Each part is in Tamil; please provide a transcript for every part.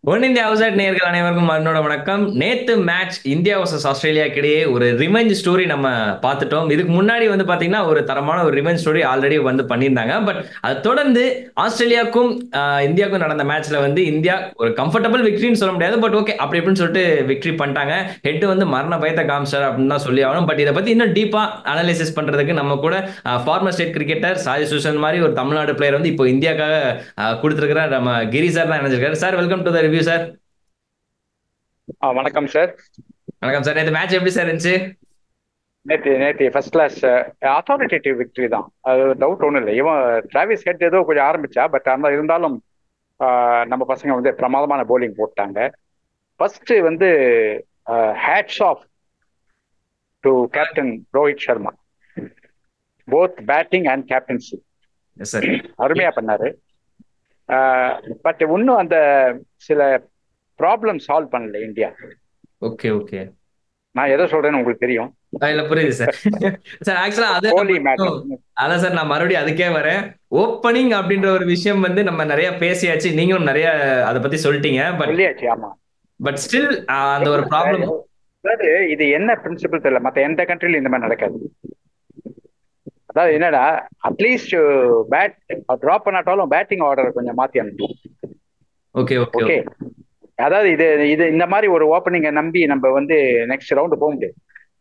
ஒன் இந்தியா அவுட் நேர்கள் அனைவருக்கும் மறுநோட வணக்கம் நேத்து மேட்ச் இந்தியா வர்சஸ் ஆஸ்திரேலியாக்கு இடையே ஒரு ரிவெஞ்ச் ஸ்டோரி நம்ம பார்த்துட்டோம் இதுக்கு முன்னாடி வந்து பாத்தீங்கன்னா ஒரு தரமான ஒரு ரிவெஞ்ச் ஸ்டோரி ஆல்ரெடி வந்து பண்ணியிருந்தாங்க பட் அதை தொடர்ந்து ஆஸ்திரேலியாவுக்கும் ஆஹ், இந்தியாவுக்கும் நடந்த மேட்ச்ல வந்து இந்தியா ஒரு கம்ஃபர்டபுள் விக்டரின்னு சொல்ல முடியாது பட் ஓகே அப்படி இப்படின்னு சொல்லிட்டு விக்டரி பண்ணிட்டாங்க ஹெட் வந்து மரண பயத்தை காமிச்சார் அப்படின்னு தான் சொல்லி ஆகணும் பட் இதை பத்தி இன்னும் டீப்பா அனலைசிஸ் பண்றதுக்கு நம்ம கூட ஃபார்மர் ஸ்டேட் கிரிக்கெட்டர் சாய் சுஷன் மாதிரி ஒரு தமிழ்நாடு பிளேயர் வந்து இப்போ இந்தியாக்காக ஆஹ், கொடுத்திருக்கிற நம்ம கிரி சார் தான் நினைச்சிருக்காரு sir welcome to the review sir ஆ வணக்கம் சார் வணக்கம் சார் இந்த மேட்ச் எப்படி சார் இருந்துச்சு நேற்று நேற்று ஃபர்ஸ்ட் கிளாஸ் அத்தாரிட்டேட்டிவ் விக்டரி தான் அது டவுட் ஒன்றும் இல்லை இவன் டிராவிஸ் ஹெட் ஏதோ கொஞ்சம் ஆரம்பிச்சா பட் அந்த இருந்தாலும் ஆ, நம்ம பசங்க வந்து பிரமாதமான bowling போட்டாங்க ஃபர்ஸ்ட் வந்து hats off to captain Rohit Sharma both batting and captaincy yes sir அருமையா பண்ணாரு பட் இன்னும் அந்த சில ப்ராப்ளம் சால்வ் பண்ணல இந்தியா ஓகே ஓகே நான் எதை சொல்றேன்னு உங்களுக்கு தெரியும் இல்ல புரியுது சார் சார் ஆக்சுவலா அது கோலி மேட்ச் அதான் சார் நான் மறுபடியும் அதுக்கே வரேன் ஓப்பனிங் அப்படின்ற ஒரு விஷயம் வந்து நம்ம நிறைய பேசியாச்சு நீங்களும் நிறைய அதை பத்தி சொல்லிட்டீங்க பட் சொல்லியாச்சு ஆமா பட் ஸ்டில் அந்த ஒரு ப்ராப்ளம் அதாவது இது என்ன பிரின்சிபல் தெரியல மத்த எந்த கண்ட்ரிலும் இந்த மாதிரி நடக்காது அதாவது என்னடா அட்லீஸ்ட் பேட் டிராப் பண்ணாட்டாலும் பேட்டிங் ஆர்டர் கொஞ்சம் மாத்தி அனுப்பணும் ஓகே ஓகே ஓகே அதாவது இது இது இந்த மாதிரி ஒரு ஓப்பனிங்கை நம்பி நம்ம வந்து நெக்ஸ்ட் ரவுண்டு போக முடியாது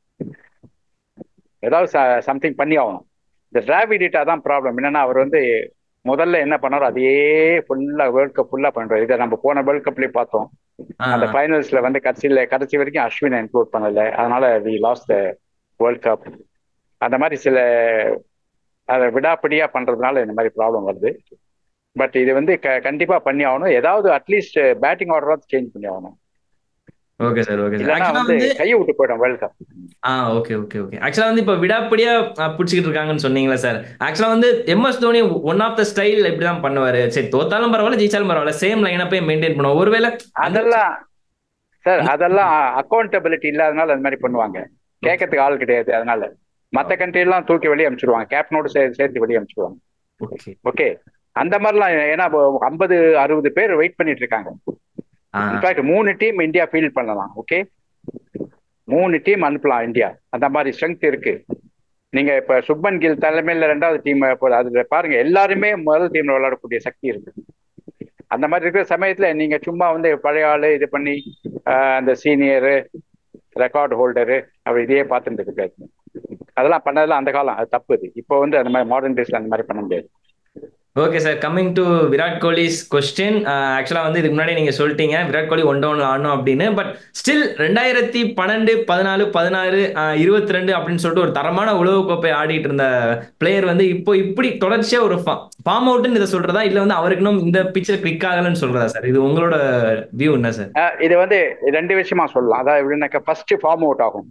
ஏதாவது சம்திங் பண்ணி ஆகணும் இந்த டிராவிடிட்டா தான் ப்ராப்ளம் என்னன்னா அவர் வந்து முதல்ல என்ன பண்ணாரோ அதையே ஃபுல்லா வேர்ல்ட் கப் ஃபுல்லா பண்றாரு இதை நம்ம போன வேர்ல்ட் கப்லயே பார்த்தோம் அந்த ஃபைனல்ஸ்ல வந்து கடைசியில கடைசி வரைக்கும் அஸ்வினை இன்க்ளூட் பண்ணல அதனால we lose the world cup அந்த மாதிரி சில அதை விடாப்பிடியா பண்றதுனால இந்த மாதிரி ப்ராப்ளம் வருது பட் இது வந்து க- கண்டிப்பா பண்ணி ஆகணும் ஏதாவது அட்லீஸ்ட் பேட்டிங் ஆர்டராவது சேஞ்ச் பண்ணி ஆகணும் ஓகே சார் ஓகே சார் இல்லைன்னா ஆக்சுவலா வந்து வந்து கையை விட்டு போயிடும் world cup ah okay okay okay ஆக்சுவலா வந்து இப்போ விடாப்படியா அஹ், பிடிச்சிக்கிட்டு இருக்காங்கன்னு சொன்னீங்களா சார் ஆக்சுவலா வந்து MS Dhoni one of the style இப்படி தான் பண்ணுவாரு சரி தோத்தாலும் பரவாயில்ல ஜெயிச்சாலும் பரவாயில்ல சேம் லைனை போய் மெயின்டைன் பண்ணுவோம் ஒருவேளை அதெல்லாம் சார் அதெல்லாம் அக்கௌண்டபிலிட்டி இல்லாதனால அந்த மாதிரி பண்ணுவாங்க கேட்கறதுக்கு ஆள் கிடையாது அதனால மத்த கண்ட்ரி எல்லாம் தூக்கி வெளியே அனுப்பிச்சிடுவாங்க கேப்டனோட சேர்த்து வெளியே அனுப்பிச்சிடுவாங்க ஓகே ஓகே அந்த மாதிரிலாம் ஏன்னா ஐம்பது அறுபது பேர் வெயிட் பண்ணிட்டு இருக்காங்க ஆ இன்ஃபேக்ட் மூணு டீம் இந்தியா ஃபீல்ட் பண்ணலாம் ஓகே மூணு டீம் அனுப்பலாம் இந்தியா அந்த மாதிரி ஸ்ட்ரென்த் இருக்கு நீங்க இப்ப சுப்மன் கில் தலைமையில ரெண்டாவது டீம் அதுல பாருங்க எல்லாருமே முதல் டீம்ல விளையாடக்கூடிய சக்தி இருக்கு அந்த மாதிரி இருக்கிற சமயத்துல நீங்க சும்மா வந்து பழைய ஆளு இது பண்ணி ஆஹ், அந்த சீனியரு ரெக்கார்ட் ஹோல்டரு அவர் இதையே பார்த்துட்டு இருக்காரு அதெல்லாம் பண்ணதெல்லாம் அந்த காலம் அது தப்பு இது இப்போ வந்து அந்த மாதிரி மாடர்ன் டேஸ்ல அந்த மாதிரி பண்ண முடியாது okay sir coming to Virat Kohli's question ஆக்சுவலா வந்து இதுக்கு முன்னாடி நீங்க சொல்லிட்டீங்க விராட் கோலி ஒன் டவுன்ல ஆடணும் அப்படின்னு பட் ஸ்டில் ரெண்டாயிரத்தி பன்னெண்டு பதினாலு பதினாறு இருபத்தி ரெண்டு அப்படின்னு சொல்லிட்டு ஒரு தரமான உலகக்கோப்பை ஆடிட்டு இருந்த பிளேயர் வந்து இப்போ இப்படி தொடர்ச்சியா ஒரு ஃபார்ம் அவுட்னு இதை சொல்றதா இல்ல வந்து அவருக்கு இன்னும் இந்த பிக்சர் கிளிக் ஆகலன்னு சொல்றதா சார் இது உங்களோட வியூ என்ன சார் ஆஹ், இது வந்து ரெண்டு விஷயமா சொல்லலாம் அதாவது எப்படின்னாக்கா ஃபர்ஸ்ட் ஃபார்ம் அவுட் ஆகும்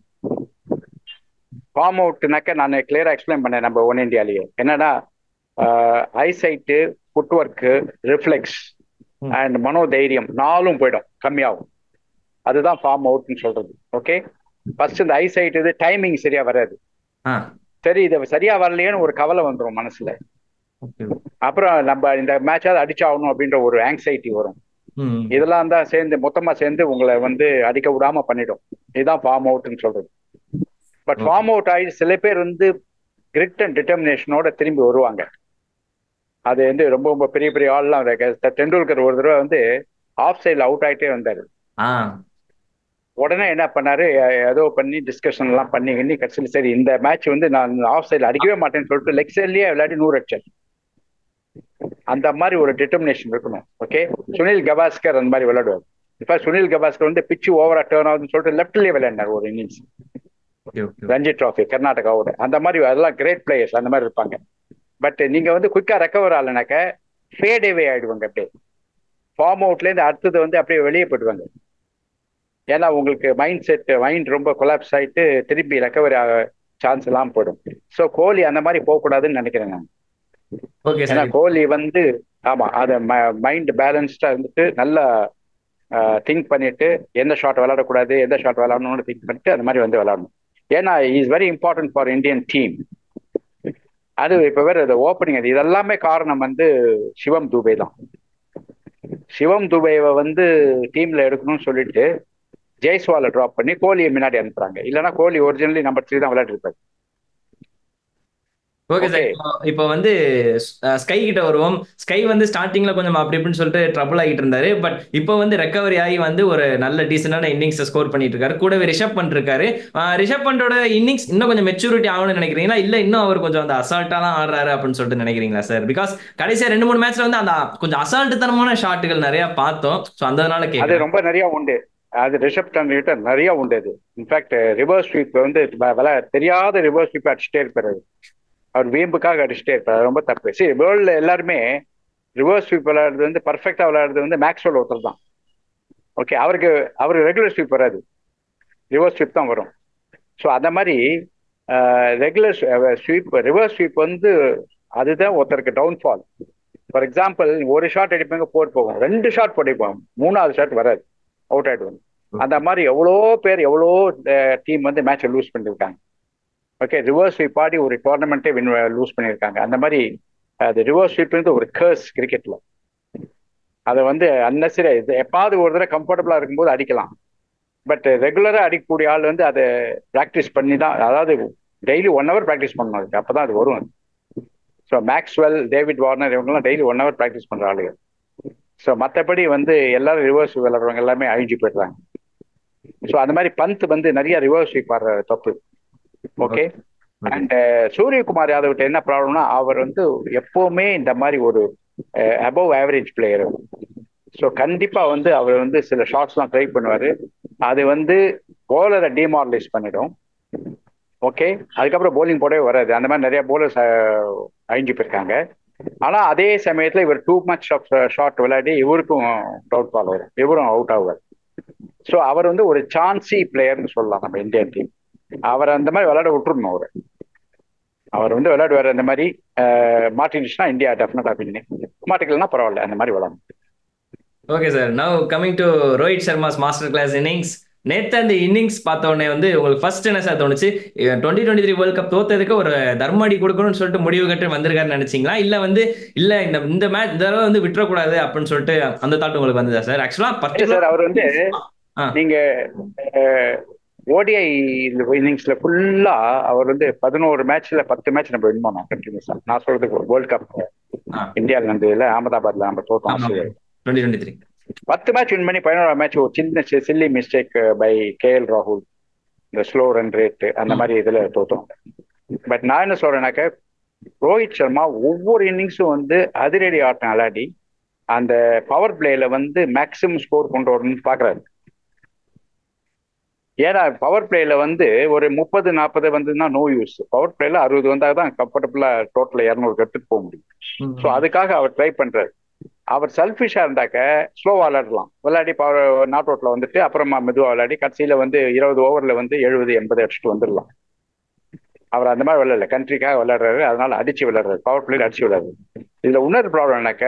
ஃபார்ம் அவுட்னாக்க நான் கிளியரா எக்ஸ்பிளைன் பண்ணேன் நம்ம ஒன் இந்தியாலேயே என்னன்னா eyesight footwork reflex hmm. And மனோதைரியம் நாலும் போயிடும் கம்மியாகும் அதுதான் ஃபார்ம் அவுட்னு சொல்றது ஓகே ஃபர்ஸ்ட் இந்த ஐசைட் இது டைமிங் சரியா வராது ஆ சரி இது சரியா வரலையேன்னு ஒரு கவலை வந்துடும் மனசுல ஓகே அப்புறம் நம்ம இந்த மேட்சாவது அடிச்சாகணும் அப்படின்ற ஒரு ஆங்ஸைட்டி வரும் ம் இதெல்லாம் தான் சேர்ந்து மொத்தமா சேர்ந்து உங்களை வந்து அடிக்க விடாம பண்ணிடும் இதுதான் ஃபார்ம் அவுட்னு சொல்றது பட் Okay. ஃபார்ம் அவுட் ஆகி சில பேர் வந்து கிரிட் அண்ட் டிட்டர்மினேஷனோட திரும்பி வருவாங்க அது வந்து ரொம்ப ரொம்ப பெரிய பெரிய ஆள்லாம் இருக்கு. த- தெண்டுல்கர் ஒரு தடவை வந்து ஆஃப் சைடில் அவுட் ஆயிட்டே வந்தாரு ஆ உடனே என்ன பண்ணாரு எ- ஏதோ பண்ணி டிஸ்கஷன் எல்லாம் பண்ணி பண்ணி கடைசியில் சரி இந்த மேட்ச் வந்து நான் ஆஃப் சைடில் அடிக்கவே மாட்டேன்னு சொல்லிட்டு லெக் சைட்லயே விளையாடி நூறு அடிச்சார் அந்த மாதிரி ஒரு டிட்டர்மினேஷன் இருக்கணும் ஓகே சுனில் கவாஸ்கர் அந்த மாதிரி விளையாடுவார் இப்ப சுனில் கவாஸ்கர் வந்து பிச்சு ஓவரா டேர்ன் ஆகுதுன்னு சொல்லிட்டு லெஃப்ட்லயே விளையாடினார் ஒரு innings okay okay Ranji trophy கர்நாடகாவோட அந்த மாதிரி அதெல்லாம் கிரேட் பிளேயர்ஸ் அந்த மாதிரி இருப்பாங்க பட் நீங்க வந்து குயிக்கா ரெக்கவர் ஆகலைனாக்க ஃபேட் அவே ஆயிடுவாங்க அப்படியே ஃபார்ம் அவுட்ல இருந்து அடுத்தது வந்து அப்படியே வெளியே போயிடுவாங்க ஏன்னா உங்களுக்கு மைண்ட் செட் மைண்ட் ரொம்ப கொலாப்ஸ் ஆயிட்டு திருப்பி ரெக்கவரி ஆக சான்ஸ் எல்லாம் போயிடும் ஸோ கோலி அந்த மாதிரி போகக்கூடாதுன்னு நினைக்கிறேன் நான் ஓகே ஏன்னா சார் கோலி வந்து ஆமா அது மைண்ட் பேலன்ஸ்டா இருந்துட்டு நல்லா திங்க் பண்ணிட்டு எந்த ஷாட் விளையாடக்கூடாது எந்த ஷாட் விளையாடணும்னு திங்க் பண்ணிட்டு அந்த மாதிரி வந்து விளையாடணும் ஏன்னா is very important for Indian team அது இப்ப வேற ஓப்பனிங் அது இதெல்லாமே காரணம் வந்து சிவம் தூபே தான் சிவம் துபைவை வந்து டீம்ல எடுக்கணும்னு சொல்லிட்டு ஜெய்ஸ்வாலை ட்ராப் பண்ணி கோலியை முன்னாடி அனுப்புறாங்க இல்லைன்னா கோலி ஒரிஜினலி நம்பர் த்ரீ தான் விளையாடிருப்பாரு ஓகே சார் Okay. இப்போ இப்போ வந்து ஸ்கை கிட்ட வருவோம் ஸ்கை வந்து ஸ்டார்டிங்ல கொஞ்சம் அப்படி இப்படின்னு சொல்லிட்டு ட்ரபிள் ஆகிட்டு இருந்தாரு பட் இப்போ வந்து ரெக்கவரி ஆகி வந்து ஒரு நல்ல டீசென்டான இன்னிங்ஸ் ஸ்கோர் பண்ணிட்டு இருக்காரு கூடவே ரிஷப் பண்ட் இருக்காரு ஆஹ் ரிஷப் பண்டோட இன்னிங்ஸ் இன்னும் கொஞ்சம் மெச்சூரிட்டி ஆகணும்னு நினைக்கிறீங்களா இல்ல இன்னும் அவர் கொஞ்சம் அந்த அசால்ட்டாலாம் ஆடுறாரு அப்படின்னு சொல்லிட்டு நினைக்கிறீங்களா சார் பிகாஸ் கடைசியா ரெண்டு மூணு மேட்ச்ல வந்து அந்த கொஞ்சம் அசால்ட்டு தனமான ஷாட்டுகள் நிறைய பார்த்தோம் ஸோ அதனால அது கேட்குறேன் ரொம்ப நிறைய உண்டு அது ரிஷப் கிட்ட நிறைய உண்டு அது இன்ஃபேக்ட் ரிவர்ஸ் ஸ்வீப் வந்து வ- விளா தெரியாத ரிவர்ஸ் ஸ்வீப் அடிச்சுட்டே இருப்பாரு அவரு. அவர் வீம்புக்காக அடிச்சுட்டே இருப்பாரு அது ரொம்ப தப்பு சரி வேர்ல்ட்ல எல்லாருமே ரிவர்ஸ் ஸ்வீப் விளையாடுறது வந்து பர்ஃபெக்டா விளையாடுறது வந்து மேக்ஸ்வெல் ஒருத்தர் தான் ஓகே அவருக்கு அவருக்கு ரெகுலர் ஸ்வீப் வராது ரிவர்ஸ் ஸ்வீப் தான் வரும் ஸோ அந்த மாதிரி ரெகுலர் ஸ்வீப் ரிவர்ஸ் ஸ்வீப் வந்து அதுதான் ஒருத்தருக்கு டவுன்ஃபால் ஃபார் எக்ஸாம்பிள் ஒரு ஷாட் அடிப்பாங்க போர் போகும் ரெண்டு ஷாட் போட்டிருப்பாங்க மூணாவது ஷாட் வராது அவுட் ஆயிடுவாங்க அந்த மாதிரி எவ்வளோ பேர் எவ்வளோ டீம் வந்து மேட்சை லூஸ் பண்ணியிருக்காங்க ஓகே ரிவர்ஸ் ஸ்வீப் ஆடி ஒரு டோர்னமெண்ட்டே வின் லூஸ் பண்ணியிருக்காங்க அந்த மாதிரி அது ரிவர்ஸ் ஸ்வீப்ன்றது ஒரு கர்ஸ் கிரிக்கெட்ல அதை வந்து அன்னசரி எப்பாவது ஒரு தடவை கம்ஃபர்டபுளா இருக்கும்போது அடிக்கலாம் பட் ரெகுலரா அடிக்கக்கூடிய ஆள் வந்து அதை ப்ராக்டிஸ் பண்ணி தான் அதாவது டெய்லி ஒன் ஹவர் ப்ராக்டிஸ் பண்ணணும் அதுக்கு அப்பதான் அது வரும் ஸோ மேக்ஸ்வெல் டேவிட் வார்னர் இவங்கெல்லாம் டெய்லி ஒன் ஹவர் ப்ராக்டிஸ் பண்ற ஆளுங்க ஸோ மற்றபடி வந்து எல்லாரும் ரிவர்ஸ் விளையாடுறவங்க எல்லாமே அழிஞ்சு போயிடுறாங்க ஸோ அந்த மாதிரி பந்த் வந்து நிறைய ரிவர்ஸ் ஸ்வீப் ஆடுற தப்பு ஓகே அண்ட் சூரியகுமார் யாதவ்கிட்ட என்ன ப்ராப்ளம்னா அவர் வந்து எப்பவுமே இந்த மாதிரி ஒரு அபவ் ஆவரேஜ் பிளேயர் ஸோ கண்டிப்பா வந்து அவர் வந்து சில ஷாட்ஸ்லாம் ட்ரை பண்ணுவாரு அது வந்து போலரை டிமாரலைஸ் பண்ணிடும் ஓகே அதுக்கப்புறம் bowling போடவே வராது அந்த மாதிரி நிறைய போலர்ஸ் அழிஞ்சு போயிருக்காங்க ஆனா அதே சமயத்துல இவர் டூ மச் ஆஃப் ஷாட் விளையாடி இவருக்கும் டவுட் ஃபால் வரும் இவரும் அவுட் ஆகுவார் ஸோ அவர் வந்து ஒரு சான்சி பிளேயர்னு சொல்லலாம் நம்ம இந்தியன் டீம் அவர் அந்த மாதிரி விளையாட விட்டுருணும் அவர் அவர் வந்து விளையாடுவார் அந்த மாதிரி மாட்டிடுச்சுன்னா இந்தியா டெஃபினட்டா வின்னு மாட்டிக்கலன்னா பரவாயில்ல அந்த மாதிரி விளையாடும் okay sir now coming to Rohit Sharma's master class innings நேத்து அந்த இன்னிங்ஸ் பார்த்த உடனே வந்து உங்களுக்கு ஃபர்ஸ்ட் என்ன சார் தோணுச்சு twenty twenty three world cup தோத்ததுக்கு ஒரு தர்மடி கொடுக்கணும்னு சொல்லிட்டு முடிவு கட்டு வந்திருக்காருன்னு நினைச்சீங்களா இல்ல வந்து இல்ல இந்த இந்த மேட்ச் இந்த தடவை வந்து விட்டுறக்கூடாது அப்படின்னு சொல்லிட்டு அந்த தாட் உங்களுக்கு வந்ததா சார் ஆக்சுவலா சார் அவர் வந்து ஆ. நீங்க ஓடிஐ இன்னிங்ஸ்ல ஃபுல்லா அவர் வந்து பதினோரு மேட்ச்ல பத்து மேட்ச் நம்ம வின் பண்ணோம் கண்டினியூஸா நான் சொல்றதுக்கு வேர்ல்ட் கப் ஆ. இந்தியாவில் நடந்ததுல அகமதாபாத்ல நம்ம தோத்தோம் ஆமா. ஆஸ்திரேலியா டுவெண்ட்டி டுவெண்ட்டி த்ரீ பத்து மேட்ச் வின் பண்ணி பதினோரா மேட்ச் ஒரு சின்ன silly mistake by K L ராகுல் இந்த ஸ்லோ ரன் ரேட் அந்த மாதிரி இதுல தோத்தோம் பட் நான் என்ன சொல்றேன்னாக்க ரோஹித் சர்மா ஒவ்வொரு இன்னிங்ஸும் வந்து அதிரடி ஆட்டம் விளையாடி அந்த பவர் பிளேல வந்து மேக்சிமம் ஸ்கோர் கொண்டு வரணும்னு பாக்குறாரு ஏன்னா பவர் பிளேல வந்து ஒரு முப்பது நாற்பது வந்ததுன்னா நோ யூஸ் பவர் பிளேல அறுபது வந்தால் தான் கம்ஃபர்டபுளா டோட்டல் இரநூறு எடுத்துட்டு போக முடியும் ஸோ அதுக்காக அவர் ட்ரை பண்றாரு அவர் செல்ஃபிஷா இருந்தாக்க ஸ்லோவா விளையாடலாம் விளையாடி பவர் நாட் அவுட்ல வந்துட்டு அப்புறமா மெதுவா விளையாடி கடைசியில வந்து இருபது ஓவர்ல வந்து எழுபது எண்பது அடிச்சுட்டு வந்துடலாம் அவர் அந்த மாதிரி விளையாடல கண்ட்ரிக்காக விளையாடுறாரு அதனால அடிச்சு விளையாடுறாரு பவர் பிளேல அடிச்சு விளையாடுறாரு இதுல இன்னொரு ப்ராப்ளம் என்னக்க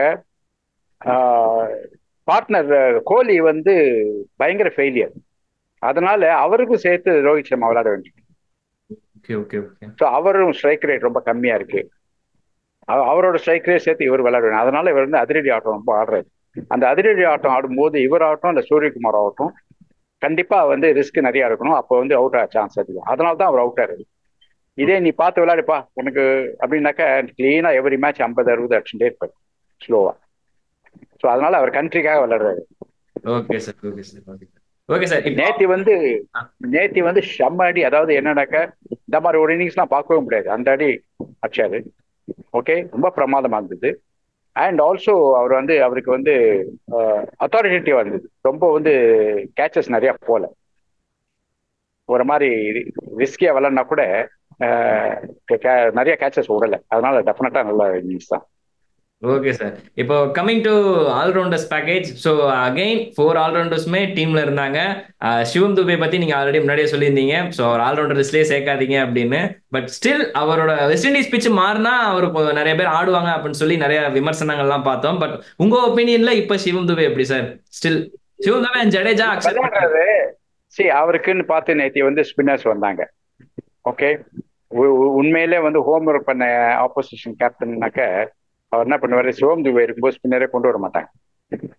பார்ட்னர் கோலி வந்து பயங்கர ஃபெயிலியர் அதனால அவருக்கும் சேர்த்து ரோஹித் சர்மா விளையாட வேண்டியது ஓகே ஓகே ஓகே ஸோ அவரும் ஸ்ட்ரைக் ரேட் ரொம்ப கம்மியா இருக்கு அவ- அவரோட ஸ்ட்ரைக் ரேட் சேர்த்து இவர் விளையாடுவாங்க அதனால இவர் வந்து அதிரடி ஆட்டம் ரொம்ப ஆடுறாரு அந்த அதிரடி ஆட்டம் ஆடும்போது இவர் ஆகட்டும் இல்ல சூரியகுமார் ஆகட்டும் கண்டிப்பா வந்து ரிஸ்க் நிறைய இருக்கணும் அப்போ வந்து அவுட் ஆக சான்ஸ் அதிகம் அதனால தான் அவர் அவுட் ஆகுது இதே நீ பார்த்து விளையாடுப்பா உனக்கு அப்படின்னாக்கா கிளீனா எவரி மேட்ச் ஐம்பது அறுபது அடிச்சுட்டே இருப்பார் ஸ்லோவா ஸோ அதனால அவர் கண்ட்ரிக்காக விளையாடுறாரு okay sir okay sir okay sir okay sir இப்போ நேத்தி வந்து ஆ. நேத்தி வந்து செம்ம அடி அதாவது என்னன்னாக்க இந்த மாதிரி ஒரு இன்னிங்ஸ்லாம் பார்க்கவே முடியாது அந்த அடி அடிச்சாரு ஓகே ரொம்ப பிரமாதமா இருந்தது அண்ட் ஆல்சோ அவர் வந்து அவருக்கு வந்து அத்தாரிட்டேட்டிவா இருந்தது ரொம்ப வந்து கேச்சஸ் நிறைய போல ஒரு மாதிரி ரிஸ்கியா விளையாடினா கூட அஹ், ca- நிறைய கேச்சஸ் விடல அதனால டெஃபினட்டா நல்ல இன்னிங்ஸ் தான் ஓகே சார் இப்போ coming to allrounders package so again four ஆல்ரவுண்டர்ஸுமே டீம்ல இருந்தாங்க அஹ் சிவம் துபே பத்தி நீங்க ஆல்ரெடி முன்னாடியே சொல்லியிருந்தீங்க ஸோ அவர் ஆல்ரவுண்டர் லிஸ்ட்லேயே சேர்க்காதீங்க அப்படின்னு பட் ஸ்டில் அவரோட வெஸ்ட் இண்டீஸ் பிச் மாறினா அவர் இப்போ நிறைய பேர் ஆடுவாங்க அப்படின்னு சொல்லி நிறைய விமர்சனங்கள்லாம் பார்த்தோம் பட் உங்க ஒப்பீனியன்ல இப்போ சிவம் துபே எப்படி sir still Shivam Dube and Jadeja அக்செப்ட் விளையாடுறது சரி அவருக்குன்னு பார்த்து நேத்தி வந்து ஸ்பின்னர்ஸ் வந்தாங்க ஓகே உண்மையிலே வந்து ஹோம் ஒர்க் பண்ண ஆப்போசிஷன் கேப்டன்னாக்க அவர் என்ன பண்ணுவாரு சிவம் துபை இருக்கும்போது ஸ்பின்னரே கொண்டு வர மாட்டாங்க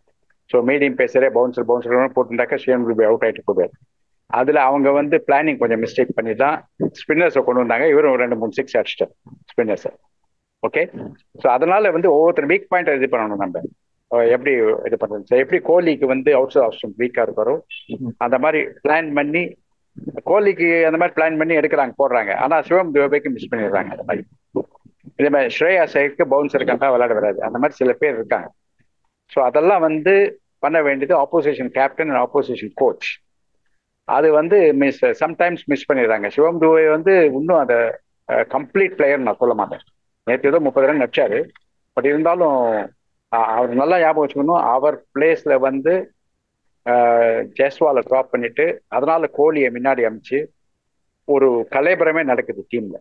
ஸோ மீடியம் பேசரே பவுன்சர் பவுன்சர் போட்டுட்டாக்கா ஷியம் ரூபி அவுட் ஆயிட்டு போவார் அதுல அவங்க வந்து பிளானிங் கொஞ்சம் மிஸ்டேக் பண்ணி தான் ஸ்பின்னர்ஸை கொண்டு வந்தாங்க இவரும் ஒரு ரெண்டு மூணு சிக்ஸ் அடிச்சிட்டார் ஸ்பின்னர்ஸை ஓகே ஸோ அதனால வந்து ஒவ்வொருத்தர் வீக் பாயிண்ட் இது பண்ணணும் நம்ம அஹ் எப்படி இது பண்றது So, எப்படி கோலிக்கு வந்து அவுட் சைட் ஆப்ஷன் வீக்கா இருக்காரோ அந்த மாதிரி பிளான் பண்ணி கோலிக்கு அந்த மாதிரி பிளான் பண்ணி எடுக்கிறாங்க போடுறாங்க ஆனா சிவம் துபேக்கு மிஸ் பண்ணிடுறாங்க அந்த மாதிரி இதே மாதிரி ஸ்ரேயா சேக்கு பவுன்சர் கண்டா விளையாட வராது அந்த மாதிரி சில பேர் இருக்காங்க ஸோ அதெல்லாம் வந்து பண்ண வேண்டியது opposition captain and opposition coach அது வந்து மிஸ் சம்டைம்ஸ் மிஸ் பண்ணிடுறாங்க சிவம் துபே வந்து இன்னும் அதை கம்ப்ளீட் பிளேயர் நான் சொல்ல மாட்டேன் நேற்று ஏதோ முப்பது ரன் அடிச்சாரு பட் இருந்தாலும் அஹ், அவர் நல்லா ஞாபகம் வச்சுக்கணும் அவர் பிளேஸ்ல வந்து ஜெஸ்வாலை ட்ராப் பண்ணிட்டு அதனால கோலியை முன்னாடி அமைச்சு ஒரு கலைபரமே நடக்குது டீம்ல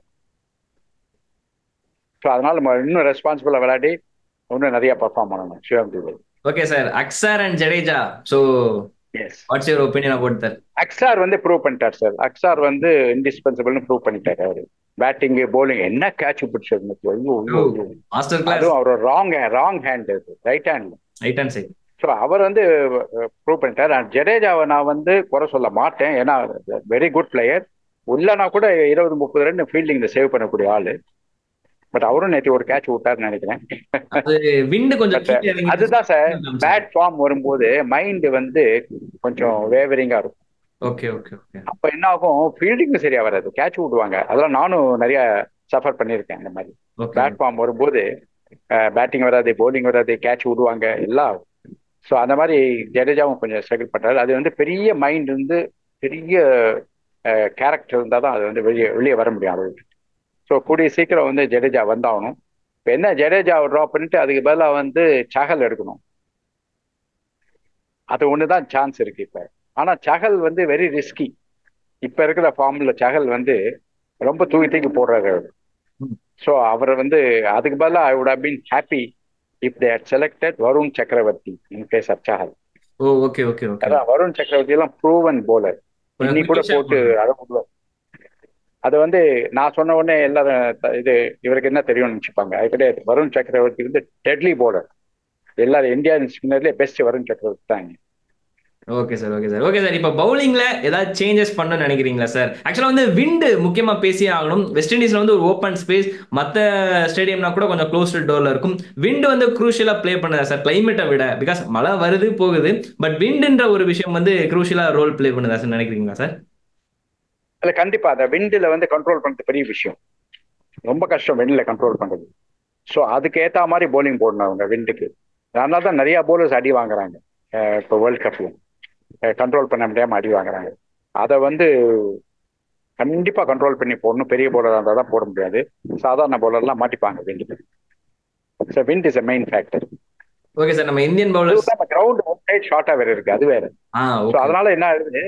ஸோ அதனால நம்ம இன்னும் ரெஸ்பான்சிபிளா விளையாடி இன்னும் நிறைய பர்ஃபார்ம் பண்ணணும் Shivam Dube okay sir Axar and Jadeja so yes what's your opinion about that Axar வந்து ப்ரூவ் பண்ணிட்டார் சார் அக்ஸார் வந்து இன்டிஸ்பென்சிபிள்னு ப்ரூவ் பண்ணிட்டாரு அவரு பேட்டிங் bowling என்ன கேட்ச் பிடிச்சது ஐயோ ஐயோ, ஐயோ. மாஸ்டர் கிளாஸ் அதுவும் அவரோட ராங் ராங் ஹேண்ட் இது right hand right hand side so அவர் வந்து ப்ரூவ் பண்ணிட்டார் அண்ட் ஜடேஜாவை நான் வந்து குறை சொல்ல மாட்டேன் ஏன்னா வெரி குட் பிளேயர் உள்ளனா கூட இருபது முப்பது ரன் ஃபீல்டிங்ல சேவ் பண்ணக்கூடிய ஆளு பட் அவரும் நேற்று ஒரு கேட்ச் விட்டாருன்னு நினைக்கிறேன் அது விண்டு கொஞ்சம் But, கீழே இறங்கி அதுதான் சார் பேட் ஃபார்ம் வரும்போது மைண்ட் வந்து கொஞ்சம் வேவரிங்கா இருக்கும் ஓகே ஓகே ஓகே அப்ப என்ன ஆகும் ஃபீல்டிங்கும் சரியா வராது கேட்ச் விடுவாங்க அதெல்லாம் நானும் நிறைய சஃபர் பண்ணியிருக்கேன் இந்த மாதிரி ஓகே பிளாட்ஃபார்ம் வரும்போது பேட்டிங் வராது bowling வராது கேட்ச் விடுவாங்க எல்லாம் ஸோ அந்த மாதிரி ஜடேஜாவும் கொஞ்சம் ஸ்ட்ரகிள் பண்றாரு அது வந்து பெரிய மைண்ட் வந்து பெரிய கேரக்டர் இருந்தால் தான் அது வந்து வெளியே வெளியே வர முடியும் அவருக்கு ஸோ கூடிய சீக்கிரம் வந்து ஜடேஜா வந்தாகணும் இப்போ என்ன ஜடேஜாவை ட்ராப் பண்ணிட்டு அதுக்கு பதிலாக வந்து சஹல் எடுக்கணும் அது ஒன்று தான் சான்ஸ் இருக்கு இப்போ ஆனால் சஹல் வந்து வெரி ரிஸ்கி இப்போ இருக்கிற ஃபார்ம்ல சஹல் வந்து ரொம்ப தூக்கி தூக்கி போடுறாரு அவர் ஸோ அவர் வந்து அதுக்கு பதிலாக I would have been happy if they had selected Varun Chakravarthy in case of Chahal oh okay okay okay அதான் வருண் சக்கரவர்த்தி எல்லாம் ப்ரூவன் போலர் இன்னைக்கு கூட போட்டு அழகுடுவார் அது வந்து நான் சொன்ன உடனே எல்லாரும் த- இது இவருக்கு என்ன தெரியும்னு நினைச்சுப்பாங்க அது கிடையாது வருண் சக்கரவர்த்தி வந்து டெட்லி போலர் எல்லாரும் இந்தியா ஸ்பின்னர்லேயே பெஸ்ட் வருண் சக்கரவர்த்தி தான் okay sir okay sir okay sir இப்போ பவுலிங்ல ஏதாவது சேஞ்சஸ் பண்ணணும்னு நினைக்கிறீங்களா சார் ஆக்சுவலா வந்து விண்டு முக்கியமா பேசியே ஆகணும் வெஸ்ட் இண்டீஸ்ல வந்து ஒரு ஓப்பன் ஸ்பேஸ் மத்த ஸ்டேடியம்னா கூட கொஞ்சம் க்ளோஸ் டோர்ல இருக்கும் விண்டு வந்து குரூஷியலா ப்ளே பண்ணுதா சார் கிளைமேட்டை விட பிகாஸ் மழை வருது போகுது பட் விண்டுன்ற ஒரு விஷயம் வந்து குரூஷியலா ரோல் ப்ளே பண்ணுதா சார் நினைக்கிறீங்களா சார் இல்ல கண்டிப்பா அந்த விண்டில் வந்து கண்ட்ரோல் பண்றது பெரிய விஷயம் ரொம்ப கஷ்டம் விண்டில் கண்ட்ரோல் பண்றது ஸோ அதுக்கு ஏத்த மாதிரி போலிங் போடணும் அவங்க விண்டுக்கு அதனால தான் நிறைய போலர்ஸ் அடி வாங்குறாங்க அஹ் இப்போ வேர்ல்ட் கப்ல கண்ட்ரோல் பண்ண முடியாம அடி வாங்குறாங்க அதை வந்து கண்டிப்பா கண்ட்ரோல் பண்ணி போடணும் பெரிய போலராக இருந்தால் தான் போட முடியாது சாதாரண போலர்லாம் மாட்டிப்பாங்க விண்டுக்கு so wind is a main factor okay sir நம்ம இந்தியன் பவுலர்ஸ் கிரவுண்ட் சைட் ஷார்ட்டா வேற இருக்கு அது வேற ஆ ஸோ ஓகே அதனால என்ன ஆகுது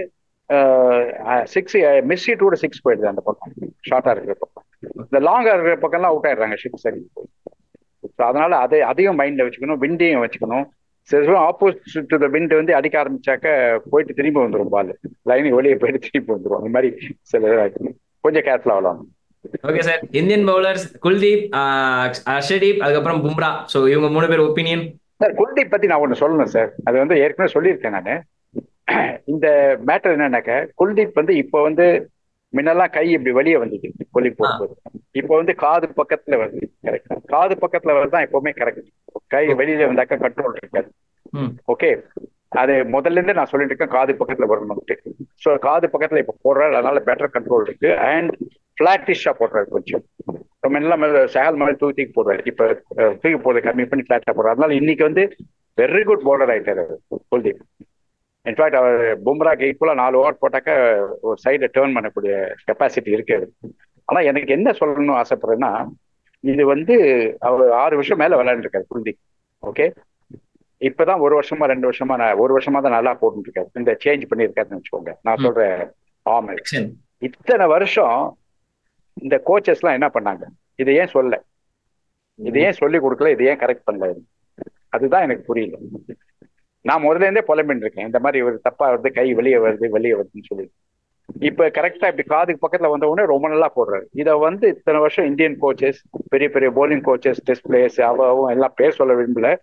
சிக்ஸ் மிஸ்ஸி டூட சிக்ஸ் போயிடுது அந்த பக்கம் ஷார்ட்டா இருக்கிற பக்கம் இந்த லாங்கா இருக்கிற பக்கம்லாம் அவுட் ஆயிடுறாங்க ஷிப் சரி ஸோ அதனால அதை அதையும் மைண்ட்ல வச்சுக்கணும் விண்டையும் வச்சுக்கணும் சில ஆப்போசிட் டு த விண்ட் வந்து அடிக்க ஆரம்பிச்சாக்க போயிட்டு திரும்பி வந்துடும் பால் லைனுக்கு வெளியே போயிட்டு திரும்பி வந்துடும் அந்த மாதிரி சில இதா இருக்கு. கொஞ்சம் கேர்ஃபுல்லா விளாடணும் okay sir Indian bowlers Kuldeep Arshdeep அதுக்கப்புறம் பும்ரா ஸோ இவங்க மூணு பேர் ஒப்பீனியன் சார் குல்தீப் பத்தி நான் ஒன்று சொல்லணும் சார் அது வந்து ஏற்கனவே சொல்லியிருக்கேன் நான் இந்த மேட்டர் என்னன்னாக்க குல்தீப் வந்து இப்போ வந்து முன்னெல்லாம் கை இப்படி வெளியே வந்தது கொல்லி போடும்போது இப்போ வந்து காது பக்கத்துல வருது கரெக்ட் காது பக்கத்துல வருதான் எப்பவுமே கரெக்ட் கை வெளியில வந்தாக்க கண்ட்ரோல் இருக்காது ம் ஓகே அது முதல்ல இருந்தே நான் சொல்லிட்டு இருக்கேன் காது பக்கத்துல வரணும்ட்டு ஸோ காது பக்கத்துல இப்போ போடுறாரு அதனால பெட்டர் கண்ட்ரோல் இருக்கு அண்ட் பிளாட்டிஷா போடுறாரு கொஞ்சம் ரொம்ப எல்லாம் சேகல் மாதிரி தூக்கி தூக்கி போடுறாரு இப்போ அஹ், தூக்கி போடுறது கம்மி பண்ணி பிளாட்டா போடுறாரு அதனால இன்னைக்கு வந்து வெரி குட் பவுலர் ஆயிட்டாரு அவர் குல்தீப் இன்ஃபேக்ட் அவர் பும்ராக்கு ஈக்குவலா நாலு ஓவர் போட்டாக்க ஒரு சைடை டேர்ன் பண்ணக்கூடிய கெப்பாசிட்டி இருக்கு அவருக்கு. ஆனா எனக்கு என்ன சொல்லணும்னு ஆசைப்படுறேன்னா இது வந்து அவர் ஆறு வருஷம் மேல விளையாண்டுருக்காரு குல்தீப் ஓகே இப்பதான் ஒரு வருஷமா ரெண்டு வருஷமா நான் ஒரு வருஷமா தான் நல்லா போட்டுட்டு இருக்காரு இந்த சேஞ்ச் பண்ணியிருக்காருன்னு வச்சுக்கோங்க நான் ம். சொல்றேன் ஆமா action. இத்தனை வருஷம் இந்த கோச்சஸ் எல்லாம் என்ன பண்ணாங்க இதை ஏன் சொல்ல இதை ஏன் சொல்லி கொடுக்கல இதை ஏன் கரெக்ட் பண்ணல அதுதான் எனக்கு புரியல நான் முதல்ல இருந்தே புலம்பின்னு இருக்கேன் இந்த மாதிரி ஒரு தப்பா வருது கை வெளியே வருது வெளியே வருதுன்னு சொல்லி இப்ப கரெக்டா இப்படி காதுக்கு பக்கத்துல வந்த உடனே ரொம்ப நல்லா போடுறாரு இதை வந்து இத்தனை வருஷம் இந்தியன் கோச்சஸ் பெரிய பெரிய bowling கோச்சஸ் டெஸ்ட் பிளேயர்ஸ் அவவும் எல்லாம் பேர் சொல்ல விரும்பல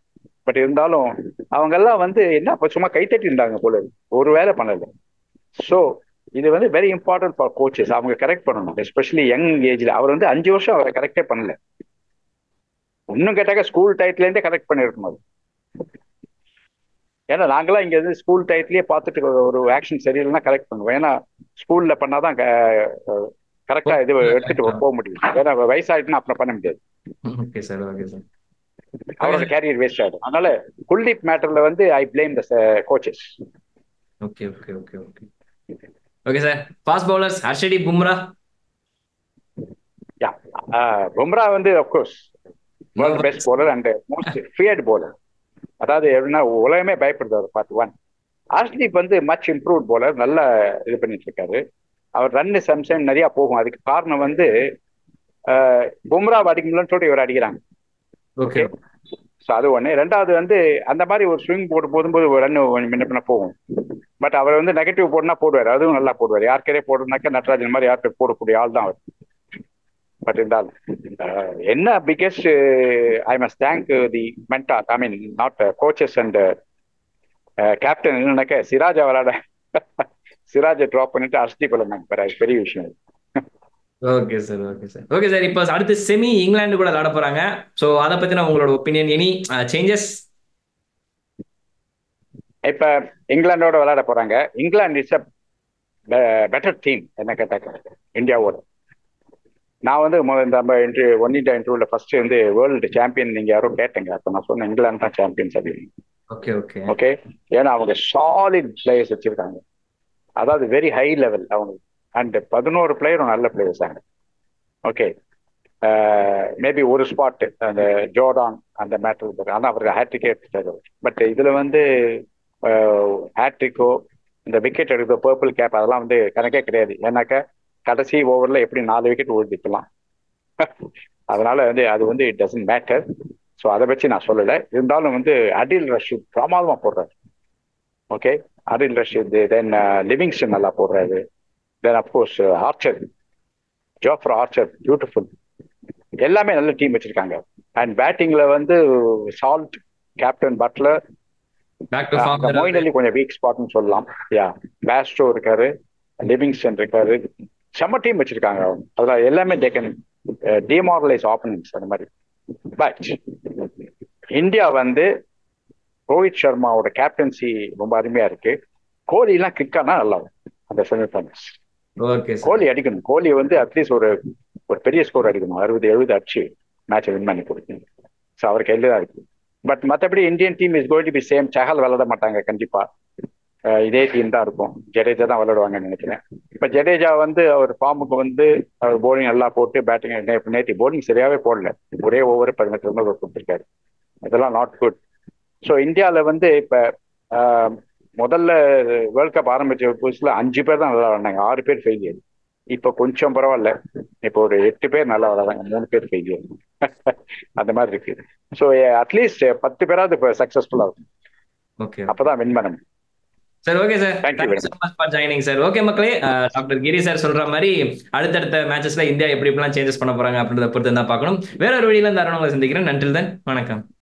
பட் இருந்தாலும் அவங்க எல்லாம் வந்து என்ன அப்ப சும்மா கைத்தட்டி இருந்தாங்க போல இருக்கு. ஒரு வேலை பண்ணல ஸோ இது வந்து வெரி இம்பார்ட்டன்ட் ஃபார் கோச்சஸ் அவங்க கரெக்ட் பண்ணணும் எஸ்பெஷலி யங் ஏஜ்ல அவர் வந்து அஞ்சு வருஷம் அவரை கரெக்டே பண்ணல இன்னும் கேட்டாக்க ஸ்கூல் டயத்துலேருந்தே கரெக்ட் பண்ணிருக்கணும் அது ஏன்னா நாங்களாம் இங்க இருந்து ஸ்கூல் டயத்துலயே பார்த்துட்டு ஒரு- ஒரு ஆக்ஷன் சரியில்லைன்னா கரெக்ட் பண்ணுவோம் ஏன்னா ஸ்கூல்ல பண்ணாதான் கரெக்டா இது எடுத்துட்டு போக முடியும் ஏன்னா வயசாயிட்டுன்னா அப்புறம் பண்ண முடியாது ஓகே சார் ஓகே சார் அவரோட கேரியர் வேஸ்ட் ஆயிடும் அதனால குல்தீப் மேட்டர்ல வந்து I blame the coaches okay okay okay okay okay sir fast bowlers ஹர்ஷடி பும்ரா யா பும்ரா வந்து of course world best bowler and most feared bowler அதாவது எப்படின்னா உலகமே பயப்படுது அவர் பார்த்து ஒன் ஆர்ஷ்தீப் வந்து மச் இம்ப்ரூவ் bowler நல்லா இது பண்ணிட்டு இருக்காரு அவர் ரன்னு சம்சைம் நிறைய போகும் அதுக்கு காரணம் வந்து ஆஹ், பும்ரா அடிக்க முடியலன்னு சொல்லிட்டு இவர் அடிக்கிறாங்க ஓகே ஸோ அது ஒன்று ரெண்டாவது வந்து அந்த மாதிரி ஒரு ஸ்விங் போட்டு போடும்போது ஒரு ரன் முன்ன பின்ன போகும் பட் அவர் வந்து நெகட்டிவ் போடுனா போடுவார் அதுவும் நல்லா போடுவார் யாருக்கே போடுனாக்க நட்ராஜன் மாதிரி யாருக்கு போடக்கூடிய ஆள் தான் அவர் பட் இருந்தாலும் அஹ், என்ன biggest I must thank the mentor I mean not coaches and captain என்னன்னாக்க சிராஜா விளாட சிராஜை ட்ராப் பண்ணிட்டு அர்ஷ்தீப் விளாண்டாங்க பெரிய விஷயம் okay sir okay sir okay sir இப்போ அடுத்து செமி இங்கிலாந்து கூட விளாட போறாங்க ஸோ அதை பத்தின உங்களோட ஒப்பீனியன் எனி சேஞ்சஸ் இப்ப இங்கிலாந்தோட விளையாட போறாங்க England is a better team என்ன கேட்டாக்க இந்தியாவோட நான் வந்து மொத இந்த நம்ம இன்டர்வியூ ஒன் இண்டியா இன்டர்வியூல ஃபர்ஸ்ட் வந்து வேர்ல்டு சாம்பியன் நீங்க யாரோ கேட்டீங்க அப்ப நான் சொன்னேன் இங்கிலாந்து தான் சாம்பியன்ஸ் அப்படின்னு ஓகே ஓகே ஓகே ஏன்னா அவங்க சாலிட் பிளேயர்ஸ் வச்சிருக்காங்க அதாவது வெரி ஹை லெவல் அவங்க அண்ட் பதினோரு பிளேயரும் நல்ல பிளேயர்ஸ் ஆங்க ஓகே மேபி ஒரு ஸ்பாட் அந்த ஜோர்டான் அந்த மேட்டர் ஆனால் அவர் ஹேட்ரிக்கே எடுத்துட்டாரு பட் இதுல வந்து ஹேட்ரிக்கோ இந்த விக்கெட் எடுக்கிற பர்பிள் கேப் அதெல்லாம் வந்து கணக்கே கிடையாது ஏன்னாக்கா கடைசி ஓவர்ல எப்படி நாலு விக்கெட் ஓடிக்கலாம் அதனால வந்து அது வந்து இட் டசன்ட் மேட்டர் ஸோ அதை வச்சு நான் சொல்லலை இருந்தாலும் வந்து அடில் ரஷீத் பிரமாதமா போடுறாரு okay Adil Rashid then Livingstone நல்லா போடுறாரு then of course Archer Jofra Archer beautiful எல்லாமே நல்ல டீம் வச்சிருக்காங்க அண்ட் பேட்டிங்ல வந்து Salt captain Buttler back to அங்க மொயின் அலி கொஞ்சம் வீக் ஸ்பாட்னு சொல்லலாம் யா பேஸ்டோ இருக்காரு லிவிங்ஸ்டன் இருக்காரு செம்ம டீம் வச்சிருக்காங்க அவங்க அதுல எல்லாமே தே கேன் டிமாரலைஸ் ஆப்பனன்ஸ் அந்த மாதிரி பட் இந்தியா வந்து ரோஹித் சர்மாவோட கேப்டன்சி ரொம்ப அருமையா இருக்கு கோலி எல்லாம் கிக் ஆனா நல்லா இருக்கும் அந்த செமிஃபைனல்ஸ் ஓகே சார் கோலி அடிக்கணும் கோலி வந்து அட்லீஸ்ட் ஒரு ஒரு பெரிய ஸ்கோர் அடிக்கணும் அறுபது எழுபது அடிச்சு மேட்சை வின் பண்ணி கொடுக்கணும் ஸோ அவர் கையில தான் இருக்கு பட் மற்றபடி Indian team is going to be same Chahal விளாட மாட்டாங்க கண்டிப்பா அஹ் இதே டீம் தான் இருக்கும் ஜடேஜா தான் விளையாடுவாங்கன்னு நினைக்கிறேன் இப்ப ஜடேஜா வந்து அவர் ஃபார்முக்கு வந்து அவர் போலிங் நல்லா போட்டு பேட்டிங் நேற்று போலிங் சரியாவே போடல ஒரே ஓவர் பதினெட்டு ரன் கொடுத்துருக்காரு அதெல்லாம் நாட் குட் ஸோ இந்தியாவில் வந்து இப்ப ஆஹ், முதல்ல வேர்ல்ட் கப் ஆரம்பிச்ச புதுசுல அஞ்சு பேர் தான் நல்லா விளாண்டாங்க ஆறு பேர் ஃபெயிலியர் இப்போ கொஞ்சம் பரவாயில்ல இப்போ ஒரு எட்டு பேர் நல்லா விளாடுறாங்க மூணு பேர் ஃபெயிலியர் அந்த மாதிரி இருக்கு ஸோ அட்லீஸ்ட் பத்து பேராவது இப்போ சக்சஸ்ஃபுல்லாக இருக்கும் ஓகே அப்பதான் வின் பண்ண முடியும் sir okay sir Thank you thank you so much for joining sir okay மக்களே டாக்டர் கிரி சார் சொல்ற மாதிரி அடுத்தடுத்த மேட்சஸ்ல இந்தியா எப்படி எப்படிலாம் சேஞ்சஸ் பண்ண போறாங்க அப்படின்றத பொறுத்து தான் பார்க்கணும் வேற ஒரு வீடியோல இந்த அருண் உங்களை சந்திக்கிறேன் நன்றில் தான் வணக்கம்